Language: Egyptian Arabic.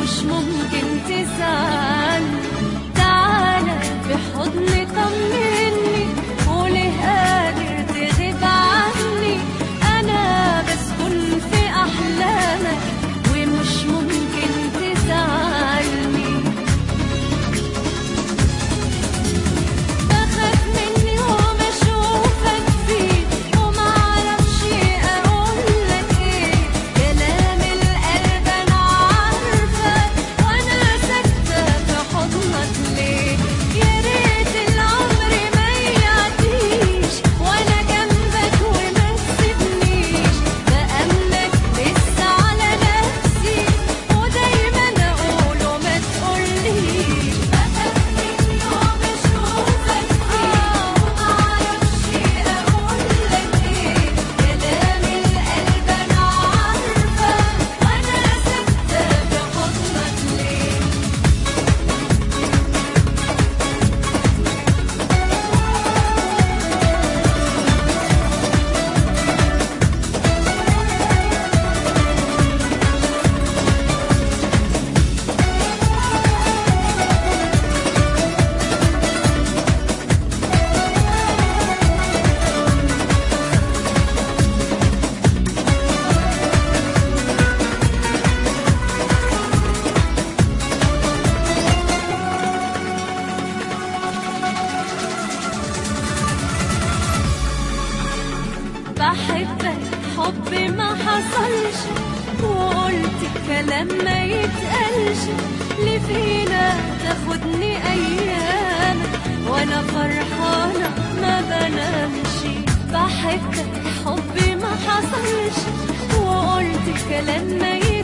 ومش ممكن تزعل تعالى في حضني طمني وليه قادر تغيب عني انا بسكن في احلامك ومش ممكن تزعلني بخاف مني وما اشوفك فيه وما اعرفش اقول لك ايه كلام القلب انا عارفه وانا ساكته في حضنك ليه يا ريت العمر ما يعديش وانا جنبك وما تسيبنيش بأمنك لسه على نفسي ودايما اقول وما تقوليش بخاف مني وما اشوفك فيه وما اعرفش اقول لك ايه كلام القلب انا عارفه وانا ساكته في حضنك ليه بحبك حب ما حصلش وقلت كلام ما يتقالش اللي فينا تاخدني ايامك وانا فرحانه ما بنامش بحبك حب ما حصلش وقلت كلام ما يتقالش